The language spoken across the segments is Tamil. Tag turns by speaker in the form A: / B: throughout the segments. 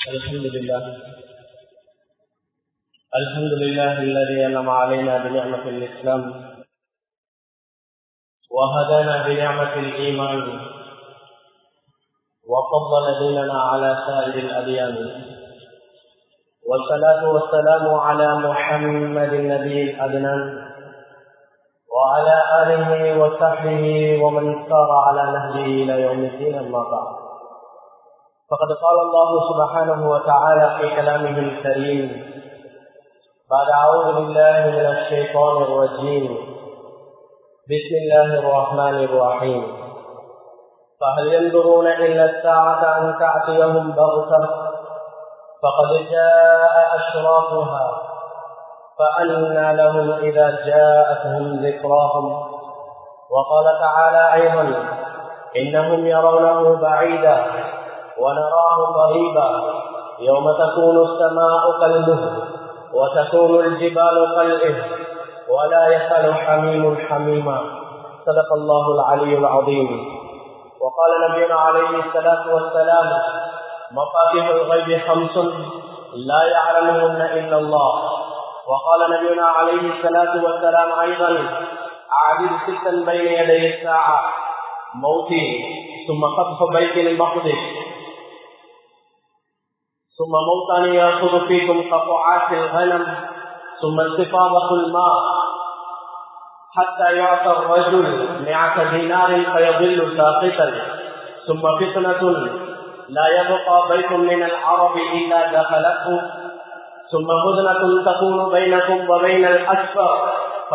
A: الحمد لله الحمد لله الذي أنعم علينا بنعمة الإسلام وهدانا بنعمة الإيمان وفضل ديننا على سائر الأديان والصلاة والسلام على محمد النبي الأدنان وعلى آله وصحبه ومن سار على نهجه إلى يوم الدين أما بعد فقد قال الله سبحانه وتعالى في كلامه الكريم بعد أعوذ بالله من الشيطان الرجيم بسم الله الرحمن الرحيم فهل ينظرون إلا الساعة أن تأتيهم بغتة فقد جاء أشراطها فأنى لهم إذا جاءتهم ذكراهم وقال تعالى أيضا إنهم يرونه بعيدا ونراه قريبا يوم تكون السماء كالمهل وتكون الجبال كالإهل ولا يسأل حميم حميما صدق الله العلي العظيم وقال نبينا عليه الصلاة والسلام مفاتيح الغيب خمس لا يعلمهن إلا الله وقال نبينا عليه الصلاة والسلام أيضا أعدل ستا بين يدي الساعة موتي ثم قذف بيت المقدس ثم موتان يأخذ فيكم قطعات الغنم ثم استفاضة الماء حتى يعطى الرجل مئة دينار فيضل ساقطا ثم فتنة لا يبقى بيت من العرب إلا دخلته ثم هدنة تكون بينكم وبين الأسفر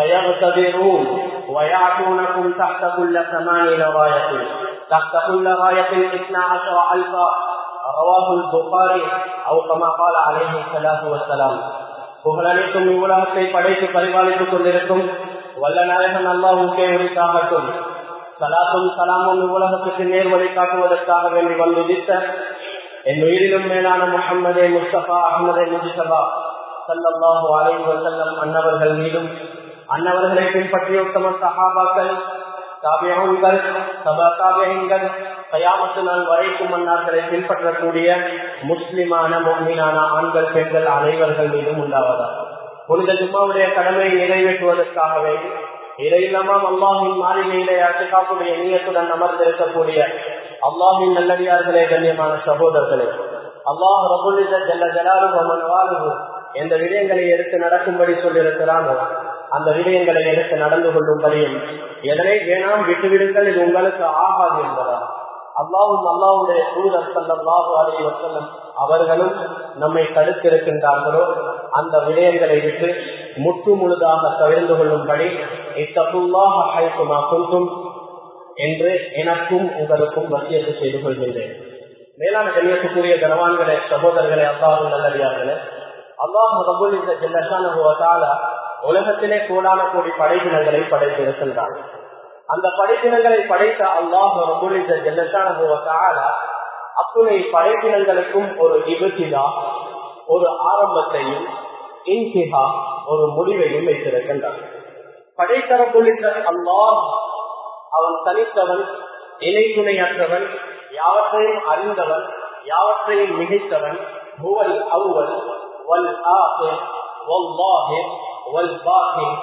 A: فيغتدرون ويعتونكم تحت كل ثمان راية تحت كل راية اثنا عشر ألفا رواه البخاري أو كما قال عليه الصلاة والسلام புகழனைத்தும் இவ்வுலகத்தை படைத்து பரிபாலித்துக் கொண்டிருக்கும் வல்ல நாயகன் அல்லாஹுக்கே உரித்தாகட்டும் சலாத்தும் சலாமும் இவ்வுலகத்துக்கு நேர் வழி காட்டுவதற்காக வேண்டி வந்துதித்த என் உயிரிலும் மேலான முகமதே முஸ்தபா அகமதே முஜிசபா சல்லாஹு அலைஹி வசல்லம் அன்னவர்கள் மீதும் அன்னவர்களை பின்பற்றிய உத்தம சஹாபாக்கள் தாபியங்கள் சபா தாபியங்கள் கயாமத்து நாள் வரைக்கும் மன்னார்களை பின்பற்றக்கூடிய முஸ்லிமான மொம்மினான ஆண்கள் பெண்கள் அனைவர்கள் மீதும் உண்டாவதா புனித ஜும்மாவுடைய கடமையை நிறைவேற்றுவதற்காக வேண்டி இதையில்லாமல் அல்லாஹின் மாளிகையிலே அட்டுக்காப்புடைய நீயத்துடன் அமர்ந்திருக்கக்கூடிய அல்லாஹின் நல்லடியார்களே கண்ணியமான சகோதரர்களே அல்லாஹ் ரபுல்லித ஜல்ல ஜலாலு வாழ்வு எந்த விடயங்களை எடுத்து நடக்கும்படி சொல்லியிருக்கிறானோ அந்த விடயங்களை எடுத்து நடந்து கொள்ளும்படியும் எதனை வேணாம் விட்டுவிடுங்கள் இது உங்களுக்கு ஆகாது என்பதா அல்லாவும் அல்லாவுடைய தூதர் சல்லாஹு அலி வசல்லம் அவர்களும் நம்மை தடுத்திருக்கின்றார்களோ அந்த விடயங்களை விட்டு முற்று முழுதாக தவிர்ந்து கொள்ளும்படி இத்தப்புல்லாஹுமா குந்தும் என்று எனக்கும் உங்களுக்கும் வசியத்து செய்து கொள்கின்றேன் மேலான கண்ணியத்துக்குரிய கனவான்களே சகோதரர்களே அல்லாஹு நல்லடியார்களே அல்லாஹு ரபுல் இந்த ஜில்லசான உலகத்திலே கூடான கோடி படைப்பினங்களை படைத்திருக்கின்றான் அந்த படைப்பினங்களை படைத்த அல்லாஹ் ரபுல் இந்த ஜில்லசான அத்துணை படைப்பினங்களுக்கும் ஒரு இபத்திதா ஒரு ஆரம்பத்தையும் இன்சிஹா ஒரு முடிவையும் வைத்திருக்கின்றான் படைத்தரப்புள்ளிட்ட அல்லாஹ் அவன் தனித்தவன் இணை துணையற்றவன் யாவற்றையும் அறிந்தவன் யாவற்றையும் மிகைத்தவன் புவல் அவ்வல் வல் ஆஹிர் வல்லாஹிர் வல் பாஹிர்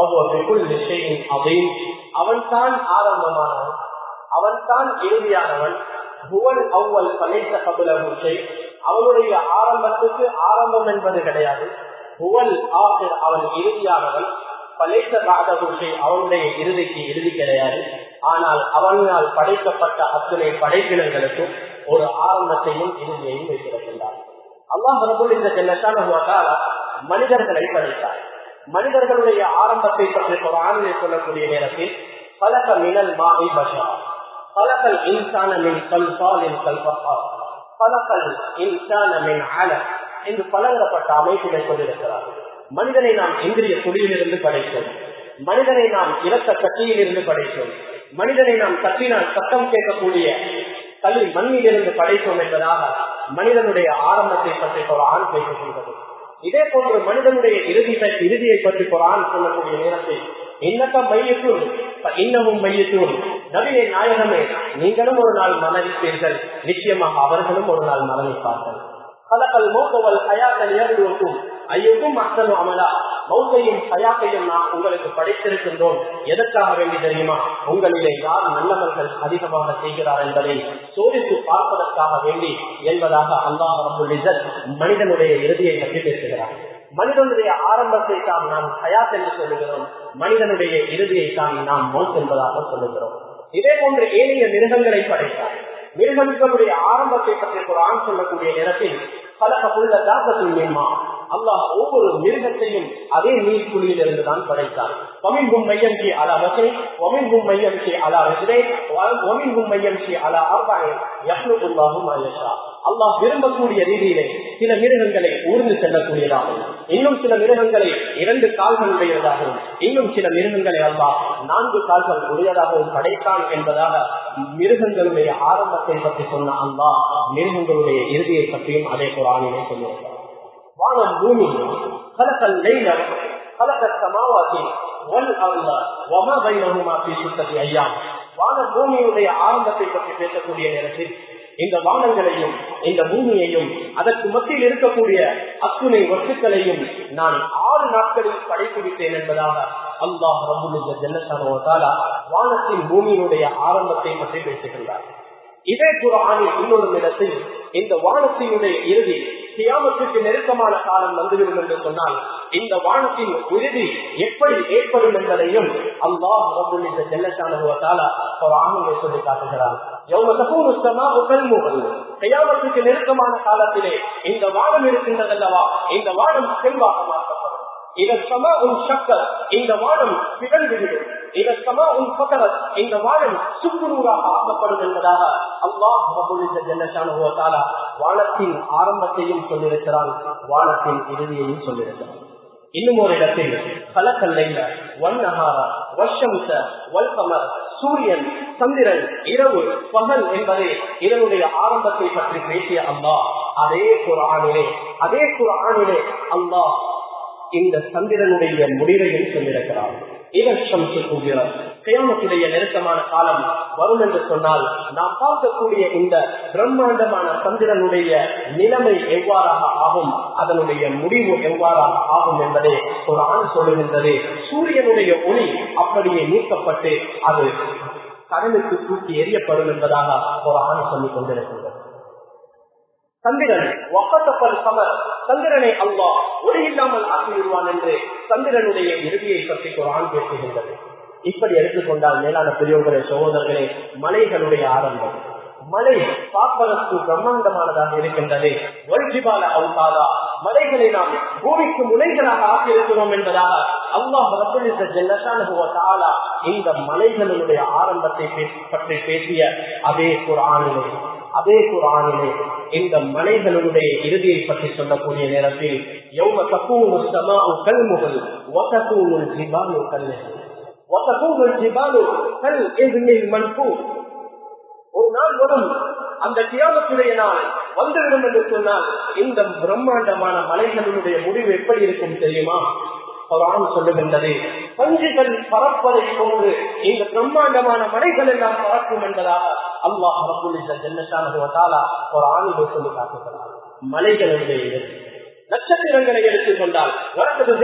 A: அவன் தான் ஆரம்பமானவன் அவன் தான் இறுதியானவன் புவல் அவ்வல் படைத்த கபுல முச்சை அவனுடைய ஆரம்பத்துக்கு ஆரம்பம் என்பது கிடையாது புவல் ஆகிர் அவன் இறுதியானவன் படைத்த பாதகுஷை அவனுடைய இறுதிக்கு இறுதி கிடையாது ஆனால் அவனால் படைக்கப்பட்ட அத்தனை படைப்பினர்களுக்கும் ஒரு ஆரம்பத்தையும் இறுதியையும் வைத்திருக்கின்றார் அல்லாஹ் ரபுல் இந்த செல்லத்தான மனிதர்களை படைத்தார் மனிதர்களுடைய ஆரம்பத்தை பற்றி ஒரு ஆணிலே சொல்லக்கூடிய நேரத்தில் பலக மினல் மாவை பஷா பலகல் இன்சான மின் கல்பாலின் கல்பா பலகல் இன்சான மின் அல என்று பலதரப்பட்ட அமைப்பினை கொண்டிருக்கிறார் மனிதனை நாம் இந்திரிய குடியிலிருந்து படைத்தோம் மனிதனை நாம் இரத்த கட்டியிலிருந்து படைத்தோம் மனிதனை நாம் தட்டினால் சத்தம் கேட்கக்கூடிய கல்வி மண்ணிலிருந்து படைத்தோம் என்பதாக மனிதனுடைய ஆரம்பத்தை பற்றி ஒரு ஆண் பேசுகின்றது இதே போன்று மனிதனுடைய இறுதி இறுதியை பற்றி ஒரு ஆண் சொல்லக்கூடிய நேரத்தில் இன்னக்கம் மையத்தூர் இன்னமும் மையத்தூர் நபியை நாயகமே நீங்களும் ஒரு நாள் மரணிப்பீர்கள் நிச்சயமாக அவர்களும் ஒரு நாள் மரணிப்பார்கள் கலக்கல் மௌத்தவல் ஹயாத்தல் ஏறுவக்கும் ஐயக்கும் அத்தனும் அமலா மௌத்தையும் ஹயாத்தையும் நாம் உங்களுக்கு படைத்திருக்கின்றோம் எதற்காக வேண்டி தெரியுமா உங்களிலே யார் நல்லவர்கள் அதிகமாக செய்கிறார் என்பதை சோதித்து பார்ப்பதற்காக வேண்டி என்பதாக அல்லாஹ் ரபுல் மனிதனுடைய இறுதியை பற்றி பேசுகிறார் மனிதனுடைய ஆரம்பத்தை தான் நாம் ஹயாத் என்று சொல்லுகிறோம் மனிதனுடைய இறுதியை தான் நாம் மௌத் என்பதாக சொல்லுகிறோம் இதே போன்று ஏனைய மிருகங்களை படைத்தார் மிருகங்களுடைய ஆரம்பத்தை பற்றி ஒரு ஆண் சொல்லக்கூடிய நேரத்தில் பலகப்புள்ள தாக்கத்தில் மேன்மா அல்லாஹ் ஒவ்வொரு மிருகத்தையும் அதே நீர்க்குழியில் இருந்து தான் படைத்தார் ஒமின்கும் மையம் சி அலா வசை ஒமின்கும் மையம் சி அலா ரசிதை ஒமின்கும் மையம் சி அலா ஆர்பாயை யஹ்லுல்லாஹும் ஆயஷா அல்லாஹ் விரும்பக்கூடிய ரீதியிலே சில மிருகங்களை ஊர்ந்து செல்லக்கூடியதாகவும் இன்னும் சில மிருகங்களை இரண்டு கால்கள் உடையதாகவும் இன்னும் சில மிருகங்களை அல்லாஹ் நான்கு கால்கள் உடையதாகவும் படைத்தான் என்பதாக மிருகங்களுடைய ஆரம்பத்தை பற்றி சொன்ன அல்லாஹ் மிருகங்களுடைய இறுதியை பற்றியும் அதே குரானிலே சொல்லுவார் வானம் பூமி கலக்கல் நெய்லம் கலக்க சமாவாதி ஒல் அல்ல வம பைனகுமா பேசுத்தது ஐயா வான பூமியுடைய ஆரம்பத்தை பற்றி பேசக்கூடிய நேரத்தில் இந்த வானங்களையும் இந்த பூமியையும் அதற்கு மத்தியில் இருக்கக்கூடிய அத்துணை வஸ்துக்களையும் நான் ஆறு நாட்களில் படைத்து விட்டேன் என்பதாக அல்லாஹ் ரபுல் ஜெல்லசான வானத்தின் பூமியினுடைய ஆரம்பத்தை பற்றி பேசுகின்றார் இதே குரானில் இன்னொரு இடத்தில் இந்த வானத்தினுடைய இறுதி சியாமத்துக்கு நெருக்கமான காலம் வந்துவிடும் என்று சொன்னால் இந்த வானத்தின் இறுதி எப்படி ஏற்படும் என்பதையும் அல்லாஹ் ரபுல் இந்த ஜெல்லசான ஒரு ஆணையை சொல்லி காட்டுகிறார் கையாமத்துக்கு நெருக்கமான காலத்திலே இந்த வானம் இருக்கின்றதல்லவா இந்த வானம் செல்வாக மாற்றப்படும் இதன் சம உன் சக்கர் இந்த வானம் பிறந்துவிடும் இதன் சம உன் பக்கரத் இந்த வானம் சுக்குநூறாக ஆக்கப்படும் என்பதாக அல்லாஹ் வானத்தின் ஆரம்பத்தையும் சொல்லியிருக்கிறான் வானத்தின் இறுதியையும் சொல்லியிருக்கிறான் இன்னும் ஒரு இடத்தில் கலக்கல்லைல வன்னஹார வஷம்ச வல்கமர் சூரியன் சந்திரன் இரவு பகல் என்பதே இதனுடைய ஆரம்பத்தை பற்றி பேசிய அம்மா அதே குரானிலே அதே குரானிலே அம்மா இந்த சந்திரனுடைய முடிவையும் சொல்லியிருக்கிறார் கியாமத்துடைய நெருக்கமான காலம் வரும் என்று சொன்னால் நாம் பார்க்கக்கூடிய இந்த பிரம்மாண்டமான சந்திரனுடைய நிலைமை எவ்வாறாக ஆகும் அதனுடைய முடிவு எவ்வாறாக ஆகும் என்பதை ஒரு ஆண் சொல்லுகின்றது சூரியனுடைய ஒளி அப்படியே நீக்கப்பட்டு அது கடலுக்கு தூக்கி எரியப்படும் என்பதாக ஒரு ஆண் சொல்லிக் கொண்டிருக்கின்றது சந்திரன் ஒப்பத்தப்பல் சமர் சந்திரனை அல்லா ஒளி இல்லாமல் ஆக்கிவிடுவான் என்று சந்திரனுடைய இறுதியை பற்றி ஒரு ஆண் பேசுகின்றது இப்படி எடுத்துக்கொண்டால் மேலான பெரியோர்களே சகோதரர்களே மலைகளுடைய ஆரம்பம் மலை பார்ப்பதற்கு பிரம்மாண்டமானதாக இருக்கின்றது ஒல்ஜிபால அவுதாதா மலைகளை நாம் பூமிக்கு முனைகளாக ஆக்கியிருக்கிறோம் என்பதாக அல்லாஹ் ரபுலித்த ஜெல்லசான இந்த மலைகளுடைய ஆரம்பத்தை பற்றி பேசிய அதே குரானிலே அதே குரானிலே இந்த மலைகளுடைய இறுதியை பற்றி சொல்லக்கூடிய நேரத்தில் எவ்வளவு தக்கூனு சமாவு கல்முகல் ஒத்தக்கூனு ஜிபாலு கல்முகல் ஒத்தக்கூனு ஜிபாலு கல் எதிரில் மண்பூ ஒரு நாள் வரும் அந்த தியாகத்துடைய நாள் வந்துவிடும் என்று சொன்னால் இந்த பிரம்மாண்டமான மலைகளுடைய முடிவு எப்படி இருக்கும் தெரியுமா குரான் சொல்லுகின்றது பஞ்சுகள் பறப்பதை போன்று இந்த பிரம்மாண்டமான மலைகள் எல்லாம் பறக்கும் என்பதாக அல்லாஹ் ஒரு ஆணிலை சொல்லி காட்டுகிறார் மலைகளுடைய நட்சத்திரங்களை எடுத்துக்கொண்டால் வழக்கது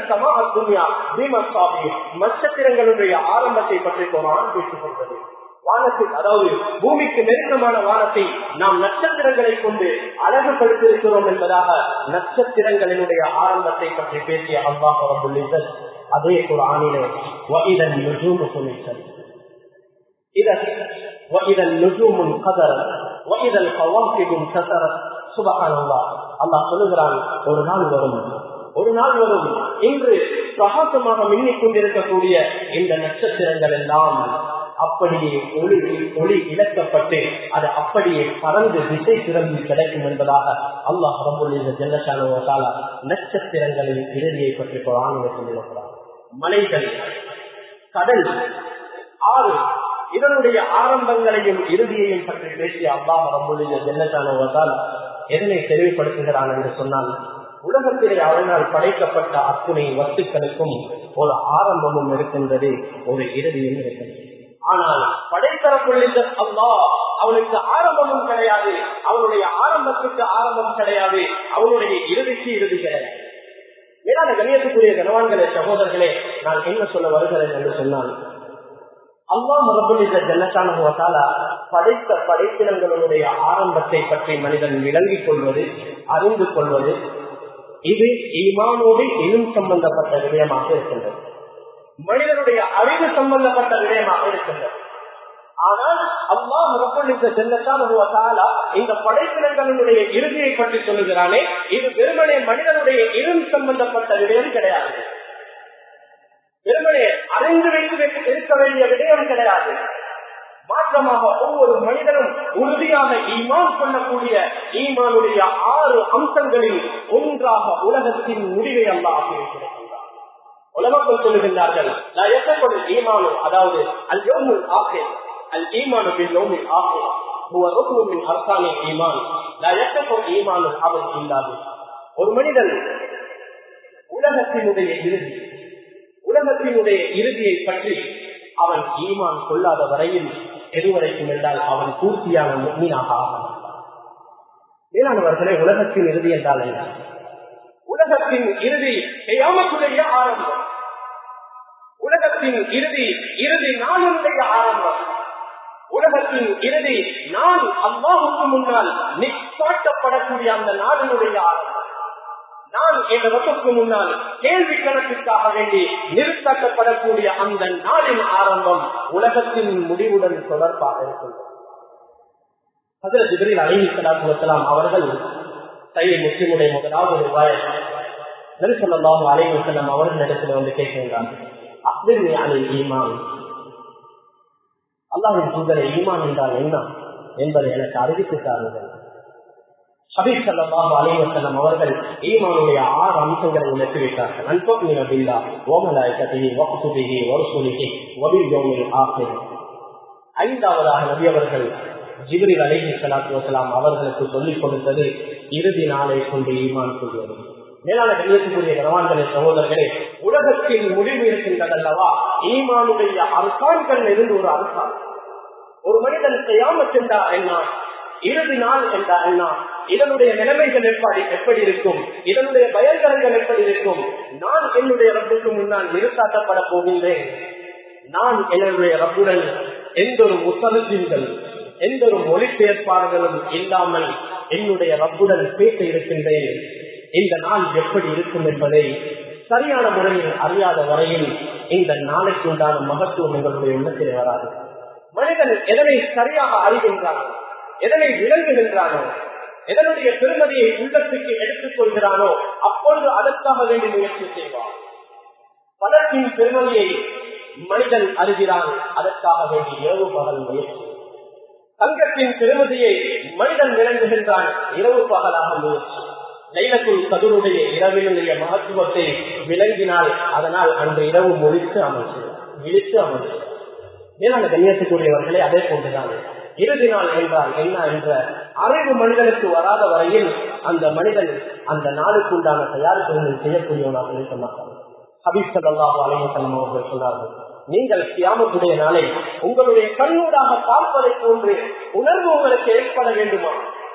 A: நட்சத்திரங்களுடைய ஆரம்பத்தை பற்றி குரான் பேசிக் கொண்டது வானத்தில் அதாவது பூமிக்கு நெருக்கமான வானத்தை நாம் நட்சத்திரங்களை கொண்டு அழகுபடுத்தியிருக்கிறோம் என்பதாக நட்சத்திரங்களினுடைய ஆரம்பத்தை பற்றி பேசிய அல்லாஹ் ரபுல்லிசல் அதே ஒரு ஆணிலே இதன் நுஜூமு துணிச்சல் இதன் இதன் நுஜூமும் கதர் இதன் கவாசிடும் கசர சுபகானல்லா அல்லாஹ் சொல்லுகிறான் ஒரு நாள் வரும் ஒரு நாள் வரும் இன்று பிரகாசமாக மின்னிக் கொண்டிருக்கக்கூடிய இந்த நட்சத்திரங்கள் எல்லாம் அப்படியே ஒளி ஒளி இழக்கப்பட்டு அது அப்படியே பறந்து திசை திறந்து கிடைக்கும் என்பதாக அல்லாஹ் ரபுல்ல ஜெல்லசான நட்சத்திரங்களின் இறுதியை பற்றி ஆணையை சொல்லியிருக்கிறார் மலைகள் கடல் ஆறு இதனுடைய ஆரம்பங்களையும் இறுதியையும் பற்றி பேசிய அல்லாஹ் ரபுல்ல ஜெல்லசான எதனை தெளிவுபடுத்துகிறான் என்று சொன்னால் உலகத்திலே அவனால் படைக்கப்பட்ட அத்துணை வஸ்துக்களுக்கும் ஒரு ஆரம்பமும் இருக்கின்றது ஒரு இறுதியும் இருக்கின்றது ஆனால் படைத்தரப்புள்ள அல்லா அவனுக்கு ஆரம்பமும் கிடையாது அவனுடைய ஆரம்பத்துக்கு ஆரம்பம் கிடையாது அவனுடைய இறுதிக்கு இறுதி கிடையாது மேலான கண்ணியத்துக்குரிய கனவான்களே சகோதரர்களே நான் என்ன சொல்ல வருகிறேன் என்று சொன்னால் அல்லா மரபுலித ஜன்னத்தான படைத்த படைப்பினங்களுடைய ஆரம்பத்தை பற்றி மனிதன் விளங்கிக் கொள்வது அறிந்து கொள்வது இது ஈமானோடு இன்னும் சம்பந்தப்பட்ட விடயமாக இருக்கின்றது மனிதனுடைய அறிவு சம்பந்தப்பட்ட விடயமாக இருக்கின்றது ஆனால் அல்லா மரபுலித ஜன்னத்தான இந்த படைப்பினங்களுடைய இறுதியை பற்றி சொல்லுகிறானே இது வெறுமனே மனிதனுடைய இரும் சம்பந்தப்பட்ட விடயம் கிடையாது வெறுமனே அறிந்து வைத்து இருக்க வேண்டிய விடயம் கிடையாது மாற்றமாக ஒவ்வொரு மனிதனும் உறுதியாக ஈமான் கொள்ளக்கூடிய ஈமானுடைய ஆறு அம்சங்களில் ஒன்றாக உலகத்தின் முடிவை அல்ல ஆகியிருக்கிறார் உலகத்தில் சொல்லுகின்றார்கள் ஈமானு அதாவது அல் யோமுல் ஆசை அல் ஈமானு பின் யோமில் ஆசை ஒரு மனிதன் உலகத்தினுடைய இறுதி உலகத்தினுடைய இறுதியை பற்றி அவன் ஈமான் கொள்ளாத வரையில் எதுவரைக்கும் என்றால் அவன் பூர்த்தியான மீனாக ஆகலாம் மேலானவர்களே உலகத்தின் இறுதி என்றால் என்ன உலகத்தின் இறுதி செய்யாமக்குடைய ஆரம்பம் உலகத்தின் இறுதி இறுதி நாளுடைய ஆரம்பம் உலகத்தின் இறுதி நான் அல்லாஹுக்கு முன்னால் நிப்பாட்டப்படக்கூடிய அந்த நாளினுடைய ஆரம்பம் நான் என் ரத்துக்கு முன்னால் கேள்வி கணக்குக்காக வேண்டி நிறுத்தப்படக்கூடிய அந்த நாளின் ஆரம்பம் உலகத்தின் முடிவுடன் தொடர்பாக இருக்கின்றது அதில் ஜிபிரில் அலஹி சலாத்துலாம் அவர்கள் சையை முஸ்லிமுடைய முதலாவது ரூபாய் நெருசல்லாம் அலைஹி வசலம் அவர்கள் இடத்துல வந்து கேட்கின்றார்கள் அப்துல் அலில் ஈமான் அல்லாஹின் தூதரை ஈமான் என்றால் என்ன என்பதை எனக்கு அறிவித்து தாருங்கள் ஹபீப் சல்லாஹ் அலைவசல்லம் அவர்கள் ஈமானுடைய ஆறு அம்சங்களை உணர்த்தி வைத்தார்கள் அன்பக்னி அபில்லா ஓமலாயக்கத்தையை வகுசுதிகி வருசூலிகி வபில் யோமில் ஆசிர் ஐந்தாவதாக நபி அவர்கள் ஜிபிரி அலைஹி சலாத்து வசலாம் அவர்களுக்கு சொல்லிக் கொடுத்தது இறுதி நாளை கொண்டு ஈமான் கொள்வது மேலான கண்ணியத்துக்குரிய கனவான்களே சகோதரர்களே உலகத்தில் முடிவு இருக்கின்றதல்லவா ஈமானுடைய அரசான்கள் இருந்து ஒரு அரசாங்கம் ஒரு மனிதன் செய்யாம சென்றா என்ன இறுதி நாள் என்றா என்ன இதனுடைய நிலைமைகள் எப்படி எப்படி இருக்கும் இதனுடைய பயன்கரங்கள் எப்படி இருக்கும் நான் என்னுடைய ரப்புக்கு முன்னால் நிறுத்தாட்டப்பட போகின்றேன் நான் என்னுடைய ரப்புடன் எந்த ஒரு முத்தலுங்கள் எந்த ஒரு மொழிபெயர்ப்பாளர்களும் இல்லாமல் என்னுடைய ரப்புடன் பேச இருக்கின்றேன் இந்த நாள் எப்படி இருக்கும் என்பதை சரியான முறையில் அறியாத வரையில் இந்த நாளைக்கு உண்டான மகத்துவம் எங்களுடைய உள்ளத்தில் வராது மனிதன் எதனை சரியாக அறிகின்றான் எதனை விளங்குகின்றானோ எதனுடைய பெருமதியை உள்ளத்துக்கு எடுத்துக் கொள்கிறானோ அப்பொழுது அதற்காக வேண்டி முயற்சி செய்வான் பணத்தின் பெருமதியை மனிதன் அறிகிறான் அதற்காக வேண்டி இரவு பகல் முயற்சி தங்கத்தின் பெருமதியை மனிதன் விளங்குகின்றான் இரவு பகலாக முயற்சி லைலக்குள் கதருடைய இரவினுடைய மகத்துவத்தை விளங்கினால் அதனால் அன்று இரவு முடித்து அமைச்சு விழித்து அமைச்சு மேலான கண்ணியத்துக்குரியவர்களே அதே போன்றுதான் இறுதி நாள் என்றால் என்ன என்ற அறிவு மனிதனுக்கு வராத வரையில் அந்த மனிதன் அந்த நாளுக்கு உண்டான தயாரிப்புகளை செய்யக்கூடியவனாக இருக்க மாட்டான் ஹபீப் சல்லாஹ் அலைவசல்லம் அவர்கள் சொன்னார்கள் நீங்கள் கியாமத்துடைய நாளை உங்களுடைய கண்ணூடாக பார்ப்பதை போன்று உணர்வு உங்களுக்கு ஏற்பட வேண்டுமா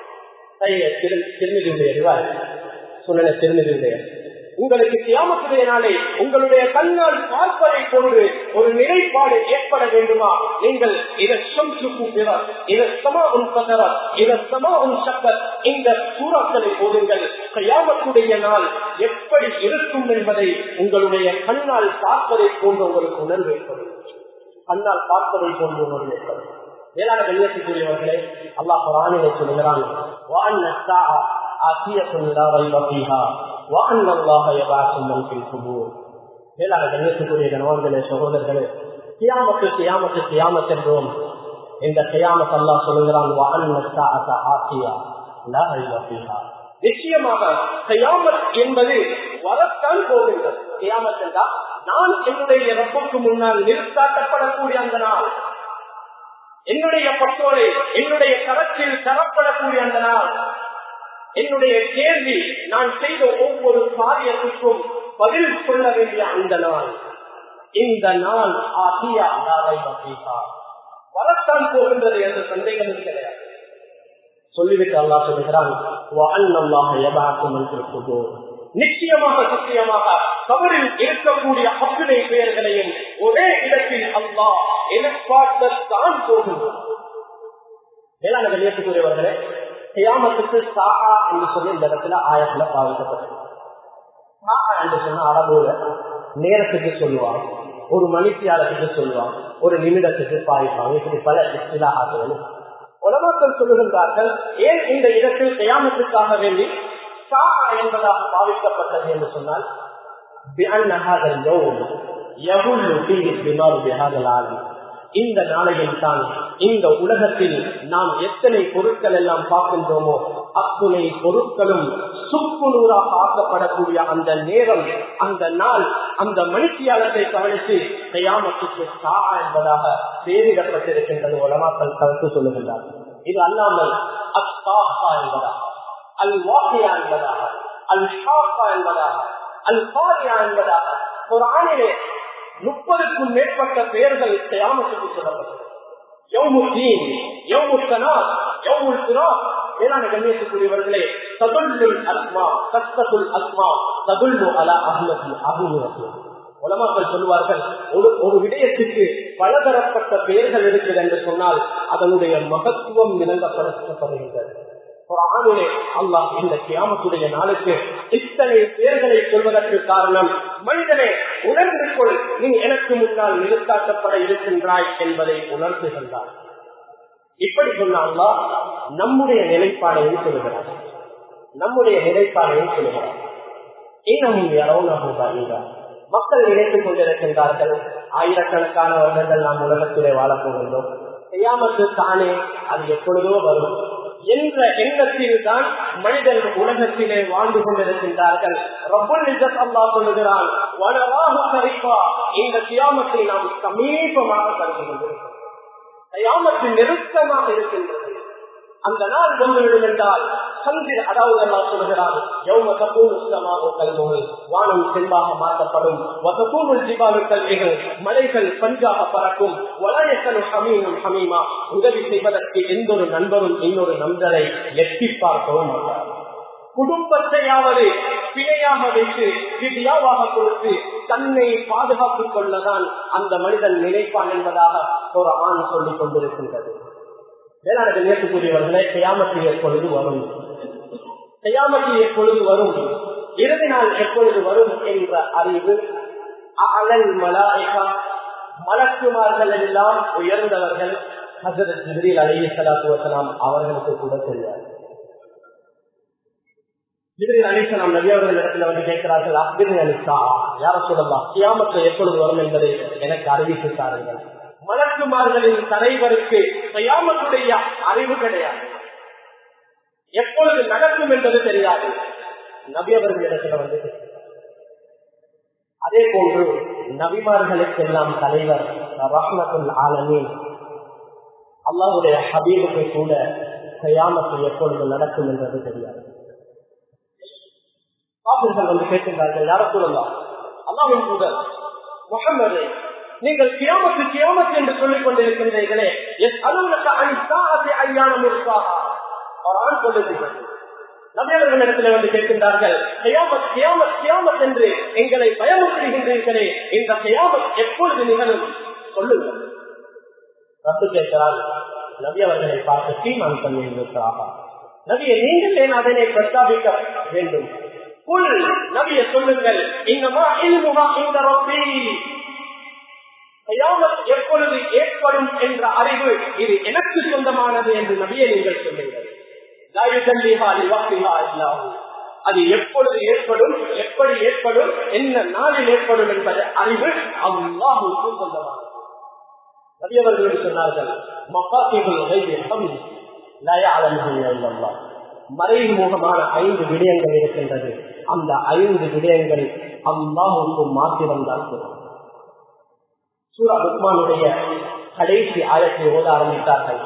A: திருநிதியுடைய ரிவாய் சொன்ன திருநிதியுடைய உங்களுக்கு கியாமத்துடைய நாளை உங்களுடைய கண்ணால் பார்ப்பதை போன்று ஒரு நிலைப்பாடு ஏற்பட வேண்டுமா நீங்கள் இதை சொல்லுக்கும் இதை சமா உன் சகரர் இதை சமா உன் சக்கர் இந்த சூறாக்களை போடுங்கள் கியாமத்துடைய நாள் எப்படி இருக்கும் என்பதை உங்களுடைய கண்ணால் பார்ப்பதை போன்று உங்களுக்கு உணர்வு ஏற்படும் கண்ணால் பார்ப்பதை போன்று உணர்வு ஏற்படும் மேலான கண்ணியத்துக்குரியவர்களே அல்லாஹ் குரானிலே சொல்கிறான் மேலான கண்ணியத்துக்குரிய கணவன்களே சகோதரர்களே கியாமத்து கியாமத்து கியாமத் என்றோம் இந்த கியாமத் அல்லா சொல்லுகிறான் நிச்சயமாக கியாமத் என்பது வரத்தான் போகின்றது கியாமத் என்றால் நான் என்னுடைய ரப்புக்கு முன்னால் நிறுத்தாட்டப்படக்கூடிய அந்த நாள் என்னுடைய பட்டோரை என்னுடைய கரத்தில் தரப்படக்கூடிய அந்த நாள் என்னுடைய கேள்வி நான் செய்த ஒவ்வொரு காரியத்துக்கும் பதில் சொல்ல வேண்டிய அந்த நாள் இந்த நாள் ஆகியா வரத்தான் போகின்றது என்ற சந்தேகம் கிடையாது சொல்லிவிட்டு அல்லா சொல்லுகிறான் நிச்சயமாக நிச்சயமாக கபரில் இருக்கக்கூடிய அத்தனை பெயர்களையும் ஒரே இடத்தில் அல்லா எதிர்பார்த்தான் போகின்றான் மேலான வெளியேற்றக்கூடியவர்களே கியாமத்துக்கு சாஹா என்று சொல்லி இந்த இடத்துல ஆயத்துல பாதிக்கப்பட்டது சாஹா என்று சொன்ன அரபுல நேரத்துக்கு சொல்லுவாங்க ஒரு மணித்தியாலத்துக்கு சொல்லுவாங்க ஒரு நிமிடத்துக்கு பாதிப்பாங்க இப்படி பல இஸ்லாஹாக்கள் உலகத்தில் சொல்லுகின்றார்கள் ஏன் இந்த இடத்தில் கயாமத்துக்காக வேண்டி சாஹா என்பதாக பாவிக்கப்பட்டது என்று சொன்னால் இந்த நாளையில் தான் இந்த உலகத்தில் நாம் எத்தனை பொருட்கள் எல்லாம் பார்க்கின்றோமோ அத்துணை பொருட்களும் சுக்கு நூறாக ஆக்கப்படக்கூடிய அந்த நேரம் அந்த நாள் அந்த மனுஷியாளத்தை கவனித்து கையாமத்துக்கு சா என்பதாக பேரிடப்பட்டிருக்கின்றது உலமாக்கள் கருத்து சொல்லுகின்றார் இது அல்லாமல் அஸ்தாஹா என்பதாக அல் வாகியா என்பதாக அல் ஷாஃபா என்பதாக அல் பாரியா என்பதாக ஒரு ஆணிலே முப்பதுக்கும் மேற்பட்ட பெயர்கள் கயாமத்துக்கு சொல்லப்பட்டது யௌமுத்தீன் யௌமுத்தனா யௌமுல்துரா மேலான கண்ணியத்துக்குரியவர்களே ததுல்லுல் அஸ்மா கஸ்தத்துல் அஸ்மா ததுல்லு அலா அஹ்மதி அபுமுகத்து உலமாக்கள் சொல்லுவார்கள் ஒரு ஒரு விடயத்துக்கு பலதரப்பட்ட பெயர்கள் இருக்குது என்று சொன்னால் அதனுடைய மகத்துவம் விளங்கப்படுத்தப்படுகின்றது ஒரு ஆணிலே அல்லாஹ் இந்த கியாமத்துடைய நாளுக்கு இத்தனை பேர்களை சொல்வதற்கு காரணம் மனிதனே உணர்ந்து கொள் நீ எனக்கு முன்னால் நிறுத்தாக்கப்பட இருக்கின்றாய் என்பதை உணர்த்துகின்றார் இப்படி சொன்னா நம்முடைய நிலைப்பாடையும் சொல்லுகிறார் நம்முடைய நிலைப்பாடையும் சொல்லுகிறார் இன்னமும் யாரோனாக மக்கள் நினைத்துக் கொண்டிருக்கின்றார்கள் ஆயிரக்கணக்கான வருடங்கள் நாம் உலகத்திலே வாழப் போகின்றோம் செய்யாமத்து தானே அது எப்பொழுதோ வரும் என்ற எண்ணத்தில் தான் மனிதன் உலகத்திலே வாழ்ந்து கொண்டிருக்கின்றார்கள் ரப்பல் நிஜத் அல்லா சொல்லுகிறான் இந்த கியாமத்தை நாம் சமீபமாக கருத்து கொண்டிருக்கிறோம் கயாமத்தில் நெருக்கமாக இருக்கின்றது அந்த நாள் வந்துவிடும் என்றால் சந்திர அதாவது அல்லா சொல்கிறான் யௌம தப்பூர் உத்தமாக கல்முகள் வானம் செல்வாக மாற்றப்படும் வசப்பூர் ஜிபாலு கல்விகள் மலைகள் பஞ்சாக பறக்கும் வளையக்கனு ஹமீமும் ஹமீமா உதவி செய்வதற்கு எந்த ஒரு நண்பரும் இன்னொரு நண்பரை எட்டி பார்க்கவும் மாட்டார் குடும்பத்தையாவது பிழையாக வைத்து விதியாவாக கொடுத்து தன்னை பாதுகாத்துக் கொள்ளதான் அந்த மனிதன் நினைப்பான் என்பதாக ஒரு ஆண் சொல்லிக் கொண்டிருக்கின்றது வேளாண் நேர்த்துக்குரியவர்களே கையாமத்து எப்பொழுது வரும் கையாமத்து எப்பொழுது வரும் இறுதி நாள் எப்பொழுது வரும் என்ற அறிவு அலல் மலாய்கா மலக்குமார்கள் எல்லாம் உயர்ந்தவர்கள் ஹசரத் ஜிபிரில் அலி சலாத்து வசலாம் அவர்களுக்கு கூட தெரியாது ஜிபிரில் அலிசலாம் நபி அவர்கள் இடத்துல வந்து கேட்கிறார்கள் அப்திரி அலிசா யார சொல்லலாம் கியாமத்தில் எப்பொழுது வரும் என்பதை எனக்கு அறிவித்து தாருங்கள் மலக்குமார்களின் தலைவருக்கு கயாமத்துடைய அறிவு கிடையாது எப்பொழுது நடக்கும் என்பது தெரியாது நபி அவர்கள் இடத்துல வந்து அதே போன்று நபிமார்களுக்கெல்லாம் தலைவர் ரஹ்மத்துல் ஆலமீன் அல்லாவுடைய ஹபீபுக்கு கூட கயாமத்து எப்பொழுது நடக்கும் என்பது தெரியாது காப்பிர்கள் வந்து கேட்கின்றார்கள் யார சொல்லலாம் அல்லாவின் கூட முகமது நீங்கள் கியாமத்து கியாமத்து என்று சொல்லிக் கொண்டிருக்கின்றீர்களே எஸ் அலுவலக அணிசாகத்தை ஐயானம் இருக்காக ஒரு ஆண் சொல்லுகிறீர்கள் நபியவர்களிடத்தில் வந்து கேட்கின்றார்கள் கியாமத் கியாமத் கியாமத் என்று எங்களை பயமுறுத்துகின்றீர்களே இந்த கியாமத் எப்பொழுது நிகழும் சொல்லுங்கள் ரத்து கேட்கிறார் நபி அவர்களை பார்த்து தீர்மானம் பண்ணியிருக்கிறாக நபியை நீங்கள் ஏன் அதனை பிரஸ்தாபிக்க வேண்டும் குல் நபியை சொல்லுங்கள் இன்னமா இல்முகா இந்த ரொப்பி கயாமத் எப்பொழுது ஏற்படும் என்ற அறிவு இது எனக்கு சொந்தமானது என்று நபியை நீங்கள் சொல்லுங்கள் அது எப்பொழுது ஏற்படும் எப்படி ஏற்படும் என்ன நாளில் ஏற்படும் என்பது அறிவு அல்லாஹுக்கு சொந்தமானது நபியவர்கள் சொன்னார்கள் மறைமுகமான ஐந்து விடயங்கள் இருக்கின்றது அந்த ஐந்து விடயங்கள் அல்லாஹுக்கு மாத்திரம்தான் சொல்லும் சூரா லுக்மானுடைய கடைசி ஆயத்தை ஓத ஆரம்பித்தார்கள்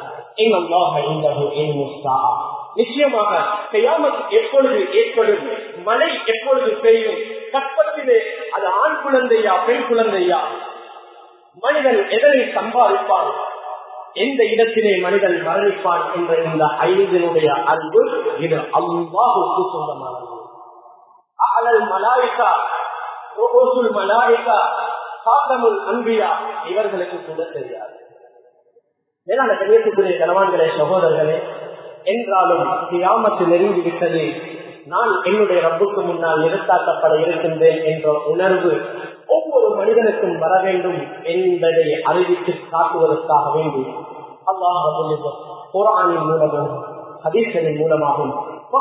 A: நிச்சயமாக கையாமத் எப்பொழுது ஏற்படும் மழை எப்பொழுது பெய்யும் கற்பத்திலே அது ஆண் குழந்தையா பெண் குழந்தையா மனிதன் எதனை சம்பாதிப்பான் எந்த இடத்திலே மனிதன் மரணிப்பான் என்ற இந்த ஐந்தினுடைய அன்பு இது அல்லாஹுக்கு சொந்தமானது அலல் மலாய்கா ரோசுல் மலாய்கா சாத்தமுல் அன்பியா இவர்களுக்கு கூட தெரியாது மேலான கண்ணியத்துக்குரிய கணவான்களே சகோதரர்களே என்றாலும் கியாமத்து நெருங்கி விட்டது நான் என்னுடைய ரப்புக்கு முன்னால் நிறுத்தாக்கப்பட இருக்கின்றேன் என்ற உணர்வு ஒவ்வொரு மனிதனுக்கும் வர வேண்டும் என்பதை அறிவித்து காட்டுவதற்காக வேண்டி அல்லாஹ் குரானின் மூலமும் ஹதீசனின் மூலமாகவும்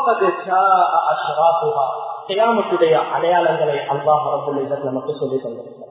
A: கியாமத்துடைய அடையாளங்களை அல்லாஹ் ரபுல் நமக்கு சொல்லிக் கொண்டிருக்கிறார்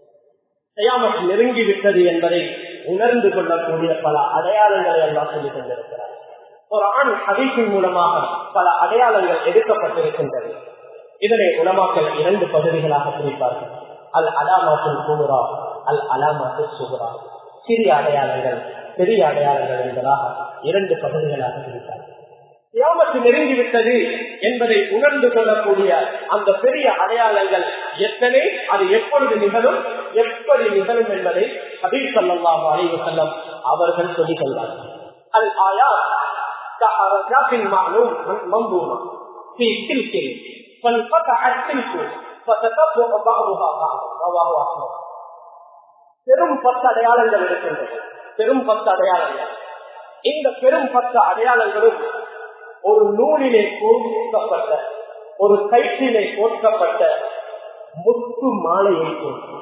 A: கியாமத் நெருங்கி விட்டது என்பதை உணர்ந்து கொள்ளக்கூடிய பல அடையாளங்களை எல்லாம் சொல்லிக் கொண்டிருக்கிறார் ஒரு ஆண் ஹதீஸின் மூலமாக பல அடையாளங்கள் எடுக்கப்பட்டிருக்கின்றது இதனை உலமாக்கள் இரண்டு பகுதிகளாக பிரிப்பார்கள் அல் அலாமாத்தில் கூமுரா அல் அலாமாத்தில் சுகுரா சிறிய அடையாளங்கள் பெரிய அடையாளங்கள் என்பதாக இரண்டு பகுதிகளாக பிரிப்பார்கள் கியாமத்து நெருங்கிவிட்டது என்பதை உணர்ந்து கொள்ளக்கூடிய அந்த பெரிய அடையாளங்கள் எத்தனை அது எப்பொழுது நிகழும் எப்படி நிகழும் என்பதை ஹபீப் சல்லாஹ் அலைவு செல்லம் அவர்கள் சொல்லிக் கொள்வார்கள் அல் ஆயா كحركات معلوم منظومة في سلك فانقطع السلك فتتبع بعضها بعضا رواه أحمد பெரும் பத்து அடையாளங்கள் இருக்கின்றது பெரும் பத்து அடையாளங்கள் இந்த பெரும் பத்து அடையாளங்களும் ஒரு நூலிலே கோர்க்கப்பட்ட ஒரு கயிற்றிலே கோர்க்கப்பட்ட முத்து மாலையை போன்று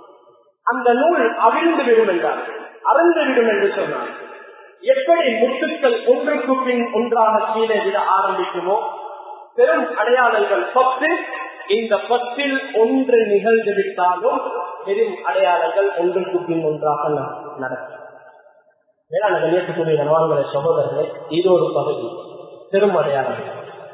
A: அந்த நூல் அவிழ்ந்து விடும் என்றார் அறந்து விடும் என்று சொன்னார் எப்படி முத்துக்கள் ஒன்றுக்கு பின் ஒன்றாக கீழே விட ஆரம்பிக்குமோ பெரும் அடையாளங்கள் பத்து இந்த பத்தில் ஒன்று நிகழ்ந்து விட்டாலும் பெரும் அடையாளங்கள் ஒன்றுக்கு பின் ஒன்றாக நடக்கும் வேளாண் கண்ணியத்துக்குரிய கனவான்களை சகோதரர்களே இது ஒரு பகுதி பெரும் அடையாளங்கள்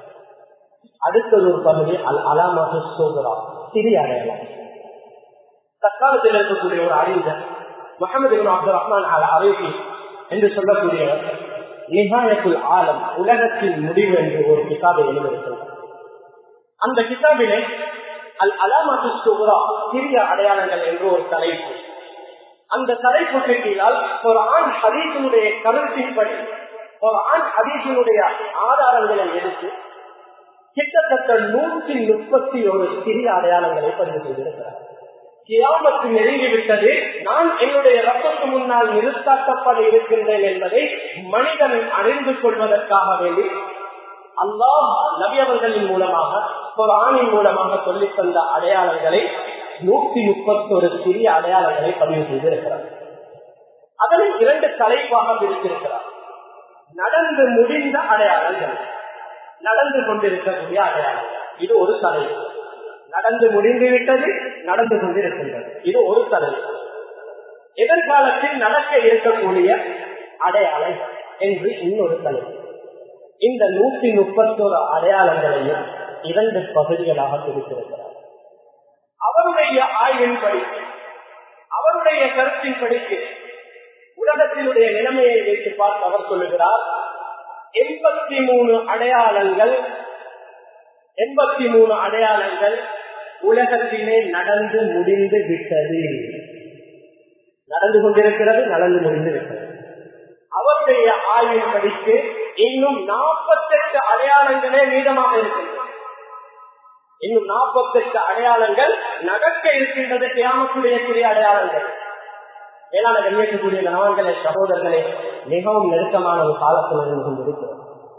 A: அடுத்தது ஒரு பகுதி அல் அலாமாக சோதரா சிறிய அடையாளம் தற்காலத்தில் இருக்கக்கூடிய ஒரு அறிஞர் முகமது அப்துல் ரஹ்மான் அல் அரேபி என்று சொல்லக்கூடியவர் நிகாயத்துல் ஆலம் உலகத்தின் முடிவு என்று ஒரு கிதாபை எழுதியிருக்கிறார் அந்த கிதாபிலே அல் அலாமத்து சுகுரா சிறிய அடையாளங்கள் என்று ஒரு தலைப்பு அந்த தலைப்புக்கு கீழால் ஒரு ஆண் ஹதீசனுடைய கருத்தின்படி ஒரு ஆண் ஹதீசனுடைய ஆதாரங்களை எடுத்து கிட்டத்தட்ட நூற்றி முப்பத்தி ஒரு சிறிய அடையாளங்களை பதிவு செய்திருக்கிறார் கியாமத்து நெருங்கிவிட்டது நான் என்னுடைய ரத்தத்து முன்னால் நிறுத்தாக்கப்பட இருக்கின்றேன் என்பதை மனிதன் அறிந்து கொள்வதற்காக வேண்டி அல்லாஹ் நபி அவர்களின் மூலமாக ஒரு ஆணின் மூலமாக சொல்லித் தந்த அடையாளங்களை நூத்தி முப்பத்தொரு சிறிய அடையாளங்களை பதிவு செய்திருக்கிறார் அதனை இரண்டு தலைப்பாக பிரித்திருக்கிறார் நடந்து முடிந்த அடையாளங்கள் நடந்து கொண்டிருக்கக்கூடிய அடையாளங்கள் இது ஒரு தலைப்பு நடந்து முடிந்து விட்டது நடந்து கொண்டிருக்கின்றது இது ஒரு தலைப்பு எதிர்காலத்தில் நடக்க இருக்கக்கூடிய அடையாளம் என்று இன்னொரு தலைப்பு இந்த நூத்தி முப்பத்தோரு அடையாளங்களையும் இரண்டு பகுதிகளாக பிரித்திருக்கிறார் அவருடைய ஆய்வின்படி அவருடைய கருத்தின் படிக்கு உலகத்தினுடைய நிலைமையை வைத்து பார்த்து அவர் சொல்லுகிறார் எண்பத்தி மூணு அடையாளங்கள் எண்பத்தி மூணு அடையாளங்கள் உலகத்திலே நடந்து முடிந்து விட்டது நடந்து கொண்டிருக்கிறது நடந்து முடிந்து விட்டது அவருடைய ஆய்வின் படிக்கு இன்னும் நாற்பத்தெட்டு அடையாளங்களே மீதமாக இருக்கின்றன இன்னும் நாற்பத்தெட்டு அடையாளங்கள் நடக்க இருக்கின்றது கிராமத்துடைய சிறிய அடையாளங்கள் வேளாண் கண்ணியக்கூடிய கணவன்களே சகோதரர்களே மிகவும் நெருக்கமான ஒரு காலத்தில் இருந்து கொண்டிருக்கிறது